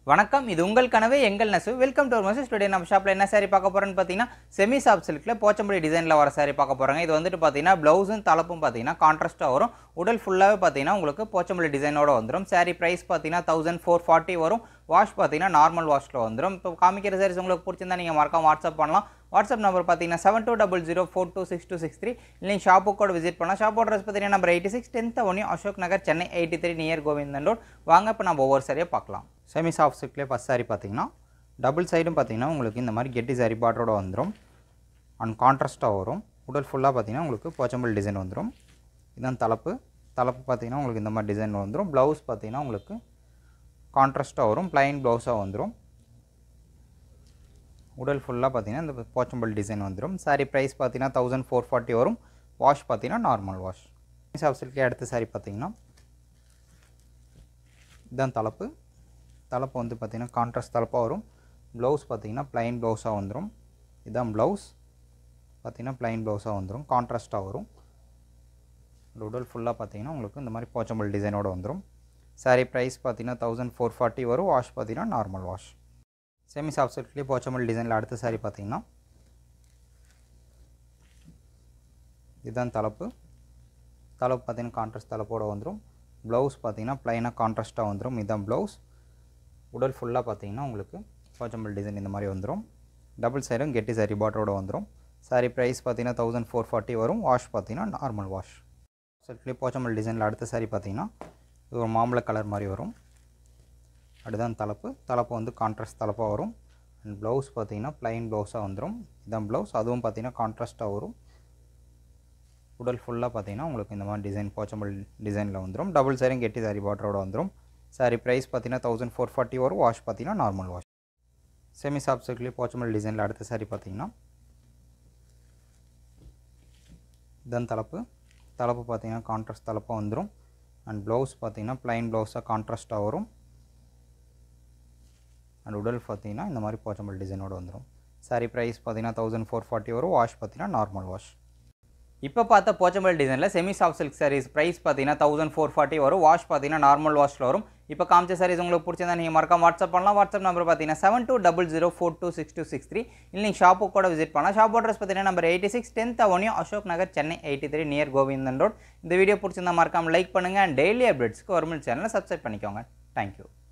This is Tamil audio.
வணக்கம் இது உங்கள் கனவு எங்கள் நெசு வெல்கம் டு மெசேஜ் டுடே நம்ம ஷாப்பில் என்ன saree பார்க்க போகிறோன்னு பார்த்தீங்கன்னா செமி சாஃப்ட் சில்கில் போச்சம்படி டிசைனில் வர saree பார்க்க போகிறாங்க இது வந்துட்டு பார்த்தீங்கன்னா ப்ளவுஸும் தலப்பும் பார்த்தீங்கன்னா கான்ட்ராஸ்ட்டாக வரும் உடல் ஃபுல்லாகவே பார்த்தீங்கன்னா உங்களுக்கு போச்சம்பள்ளி டிசைனோட வந்துடும் saree ப்ரைஸ் பார்த்தீங்கன்னா தௌசண்ட் ஃபோர் ஃபார்ட்டி வரும் வாஷ் பார்த்தீங்கன்னா நார்மல் வாஷில் வந்துடும் இப்போ காமிக்கிற sarees உங்களுக்கு பிடிச்சிருந்தா நீங்கள் மறக்காம வாட்ஸ்அப் பண்ணலாம் வாட்ஸ்அப் நம்பர் பார்த்தீங்கன்னா seven two double zero four two six two six three இல்லை ஷாப்புக்கு கூட விசிட் பண்ணலாம் ஷாப் அட்ரஸ் பார்த்தீங்கன்னா நம்பர் எயிட்டி சிக்ஸ் டென்த் அவனியும் Ashok Nagar Chennai eighty three near Govindan road வாங்க இப்போ நம்ம ஒவ்வொரு சரியாக பார்க்கலாம் செமி சாஃப்ட் சில்க்லேயே ஃபஸ்ட் saree பார்த்தீங்கன்னா டபுள் சைடும் பார்த்தீங்கன்னா உங்களுக்கு இந்த மாதிரி கெட்டி saree பார்டரோட வந்துடும் அண்ட் கான்ட்ராஸ்ட்டாக வரும் உடல் ஃபுல்லாக பார்த்தீங்கன்னா உங்களுக்கு போச்சம்பல் டிசைன் வந்துடும் இதுதான் தலப்பு தலப்பு பார்த்தீங்கன்னா உங்களுக்கு இந்த மாதிரி டிசைன் வந்துடும் ப்ளவுஸ் பார்த்தீங்கன்னா உங்களுக்கு கான்ட்ராஸ்ட்டாக வரும் ப்ளைன் ப்ளவுஸாக வந்துடும் உடல் ஃபுல்லாக பார்த்தீங்கன்னா இந்த போச்சம்பல் டிசைன் வந்துடும் saree ப்ரைஸ் பார்த்தீங்கன்னா தௌசண்ட் ஃபோர் ஃபார்ட்டி வரும் வாஷ் பார்த்தீங்கன்னா நார்மல் வாஷ் சாஃப்ட் சில்கே அடுத்த saree பார்த்தீங்கன்னா இதுதான் தலப்பு தலப்பு வந்து பார்த்திங்கன்னா கான்ட்ராஸ்ட் தலப்பாக வரும் ப்ளவுஸ் பார்த்தீங்கன்னா ப்ளைன் ப்ளவுஸாக வந்துடும் இதுதான் ப்ளவுஸ் பார்த்தீங்கன்னா ப்ளைன் ப்ளவுஸாக வந்துடும் கான்ட்ராஸ்ட்டாக வரும் இந்த உடல் ஃபுல்லாக பார்த்தீங்கன்னா உங்களுக்கு இந்த மாதிரி போச்சம்பல் டிசைனோட வந்துடும் saree ப்ரைஸ் பார்த்தீங்கன்னா தௌசண்ட் ஃபோர் ஃபார்ட்டி வரும் வாஷ் பார்த்தீங்கன்னா நார்மல் வாஷ் செமி சாஃப்ட் சில்க்லேயே போச்சம்பல் டிசைனில் அடுத்த saree பார்த்தீங்கன்னா இதுதான் தலப்பு தலப்பு பார்த்தீங்கன்னா கான்ட்ராஸ்ட் தலப்போட வந்துடும் ப்ளவுஸ் பார்த்தீங்கன்னா ப்ளைனாக கான்ட்ராஸ்ட்டாக வந்துடும் இதுதான் ப்ளவுஸ் உடல் ஃபுல்லாக பார்த்தீங்கன்னா உங்களுக்கு போச்சம்பல் டிசைன் இந்த மாதிரி வந்துடும் டபுள் சைடும் கெட்டி சாரி பாட்டரோட வந்துடும் சாரி ப்ரைஸ் பார்த்தீங்கன்னா தௌசண்ட் ஃபோர் ஃபார்ட்டி வரும் வாஷ் பார்த்தீங்கன்னா நார்மல் வாஷ் சில்க்லேயே போச்சம்பல் டிசைனில் அடுத்த சாரி பார்த்தீங்கன்னா இது ஒரு மாம்பழ கலர் மாதிரி வரும் அடுதான் தலப்பு தலப்பு வந்து கான்ட்ராஸ்ட் தலப்பாக வரும் அண்ட் ப்ளவுஸ் பார்த்தீங்கன்னா ப்ளைன் ப்ளவுஸாக வந்துடும் இதான் ப்ளவுஸ் அதுவும் பார்த்தீங்கன்னா கான்ட்ராஸ்ட்டாக வரும் உடல் ஃபுல்லாக பார்த்தீங்கன்னா உங்களுக்கு இந்த மாதிரி டிசைன் போச்சம்பல் டிசைனில் வந்துடும் டபுள் சாரியும் கெட்டி சாரி பார்டரோட வந்துடும் சாரி ப்ரைஸ் பார்த்தீங்கன்னா தௌசண்ட் ஃபோர் ஃபார்ட்டி வரும் வாஷ் பார்த்தீங்கன்னா நார்மல் வாஷ் செமி சாஃப்ட் சில்க்லேயே போச்சம்பல் டிசைனில் அடுத்த சாரி பார்த்தீங்கன்னா இதன் தலப்பு தலப்பு பார்த்தீங்கன்னா கான்ட்ராஸ்ட் தலப்பாக வந்துடும் அண்ட் ப்ளவுஸ் பார்த்தீங்கன்னா ப்ளைன் ப்ளவுஸாக கான்ட்ராஸ்ட்டாக வரும் அண்ட் உடல் பார்த்தீங்கன்னா இந்த மாதிரி போச்சம்பல் டிசைனோட வந்துடும் சாரி ப்ரைஸ் பார்த்தீங்கன்னா தௌசண்ட் ஃபோர் ஃபார்ட்டி வரும் வாஷ் பார்த்தீங்கன்னா நார்மல் வாஷ் இப்போ பார்த்த போச்சம்பல் டிசைனில் semi soft silk saris price பார்த்தீங்கன்னா தௌசண்ட் ஃபோர் ஃபார்ட்டி வரும் வாஷ் பார்த்தீங்கன்னா நார்மல் வாஷில் வரும் இப்போ காமிச்ச சாரீஸ் உங்களுக்கு பிடிச்சிருந்தா நீங்கள் மறக்காம வாட்ஸ்அப் பண்ணலாம் வாட்ஸ்அப் நம்பர் பார்த்தீங்கன்னா seven two double zero four two six two six three இல்லை நீங்கள் ஷாப்புக்கு கூட விசிட் பண்ணலாம் ஷாப் அட்ரஸ் பார்த்தீங்கன்னா நம்பர் எயிட்டி சிக்ஸ் டென்த் அவனியும் Ashok Nagar Chennai eighty three near Govindan road இந்த வீடியோ பிடிச்சிருந்தா மறக்காம லைக் பண்ணுங்கள் அண்ட் டெய்லி அப்டேட்ஸ்க்கு ஒரு சேனலை சப்ஸ்கிரைப் பண்ணிக்கோங்க தேங்க்யூ